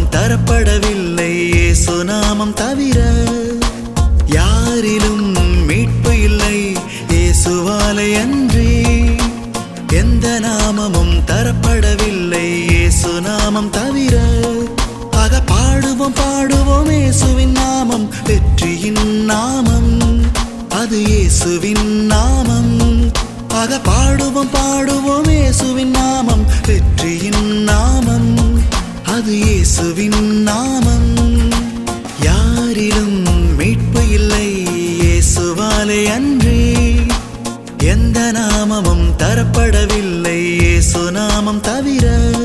தரப்படவில்லை இயேசு நாமம் தவிர யாரிலும் மீட்பு இல்லை இயேசுவாலை அன்றி எந்த நாமமும் தரப்படவில்லை இயேசு நாமம் தவிர ஆக பாடுவோம் பாடுவோம் இயேசுவின் நாமம் வெற்றியின் நாமம் அது இயேசுவின் நாமம் ஆக பாடுவோம் பாடுவோம் இயேசுவின் நாமம் வெற்றியின் நாமம் அது இயேசுவின் நாமம் யாரிலும் மீட்பு இல்லை இயேசுவாலே அன்றி எந்த நாமமும் தரப்படவில்லை இயேசு நாமம் தவிர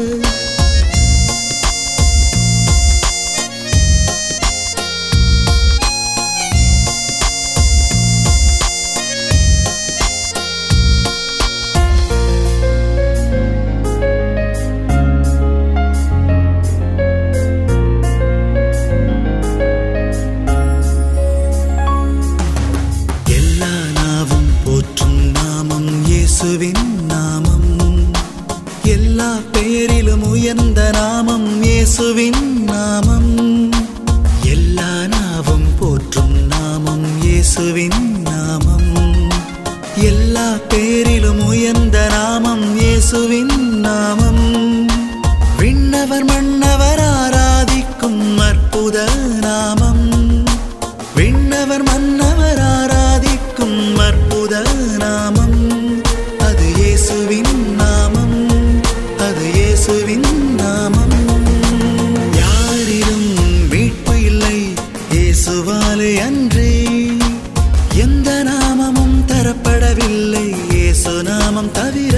எல்லா நாவும் போற்றும் நாமம் இயேசுவின் நாமம் எல்லா பெயரிலும் உயர்ந்த நாமம் இயேசுவின் நாமம் எல்லா நாவும் போற்றும் நாமம் இயேசுவின் நாமம் எல்லா பெயரிலும் உயர்ந்த நாமம் இயேசுவின் நாமம் விண்ணவர் மன்னவர் ஆராதிக்கும் அற்புத நாமம் விண்ணவர் மன்னவர் ஆராதிக்கும் அற்புத நாமம் அது இயேசுவின் நாமம் அது இயேசுவின் நாமம் யாரிலும் மீட்பு இல்லை இயேசுவாலே அன்றி எந்த நாமமும் தரப்படவில்லை இயேசு நாமம் தவிர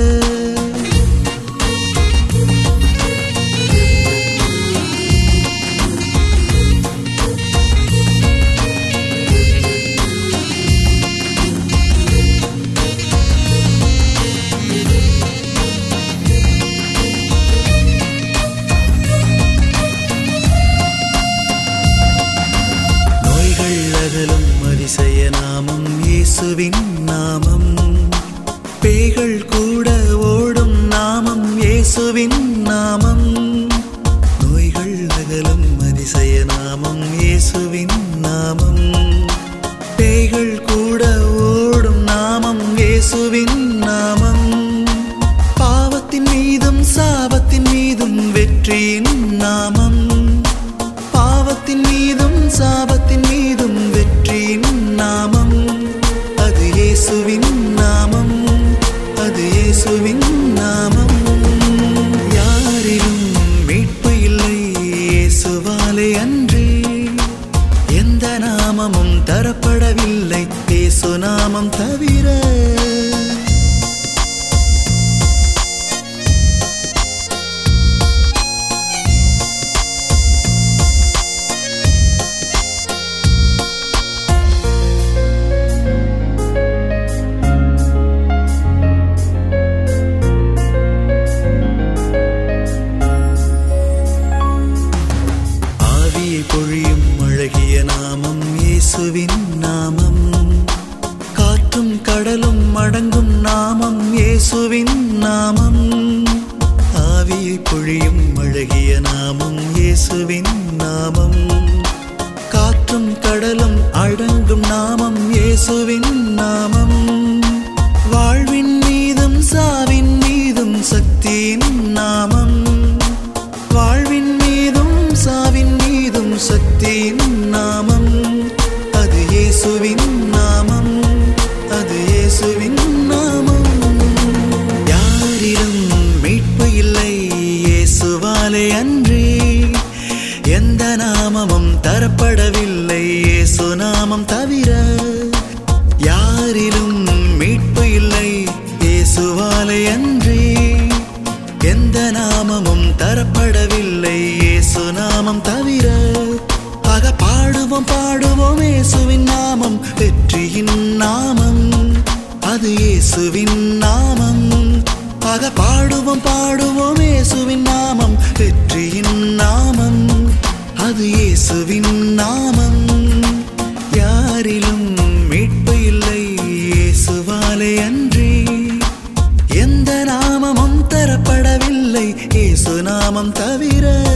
நோய்கள் அகலும் அதிசய நாமம் இயேசுவின் நாமம் பேய்கள் கூட ஓடும் நாமம் இயேசுவின் நாமம் நோய்கள் அகலும் அதிசய நாமம் இயேசுவின் நாமம் பேய்கள் கூட ஓடும் நாமம் இயேசுவின் நாமம் பாவத்தின் மீதும் சாபத்தின் மீதும் வெற்றியின் நாமம் பாவத்தின் மீதும் சாபத்தின் மீதும் வெற்றியின் நாமம் அது இயேசுவின் நாமம் அது இயேசுவின் நாமம் யாரிலும் மீட்பு இல்லை இயேசுவாலே அன்றி எந்த நாமமும் தரப்படவில்லை இயேசு நாமம் தவிர ஆவியை பொழியும் அழகிய நாமம் இயேசுவின் நாமம் காற்றும் கடலும் அடங்கும் நாமம் இயேசுவின் நாமம் ஆவியை பொழியும் அழகிய நாமம் இயேசுவின் நாமம் காற்றும் கடலும் அடங்கும் நாமம் இயேசுவின் நாமம் வாழ்வின் மீதும் சாவின் மீதும் சக்தியின் நாமம் வாழ்வின் மீதும் சாவின் மீதும் சக்தியின் நாமம் அது இயேசுவின் நாமம் அது இயேசுவின் நாமம் யாரிலும் மீட்பு இல்லை இயேசுவாலே அன்றி எந்த நாமமும் தரப்படவில்லை இயேசு நாமம் தவிர யாரிலும் மீட்பு இல்லை இயேசுவாலே அன்றி எந்த நாமமும் தரப்படவில்லை இயேசு நாமம் தவிர ஆக பாடுவோம் பாடுவோம் இயேசுவின் நாமம் வெற்றியின் நாமம் அது இயேசுவின் நாமம் ஆக பாடுவோம் பாடுவோம் இயேசுவின் நாமம் வெற்றியின் நாமம் அது இயேசுவின் நாமம் யாரிலும் மீட்பு இல்லை இயேசுவாலே அன்றி எந்த நாமமும் தரப்படவில்லை இயேசு நாமம் தவிர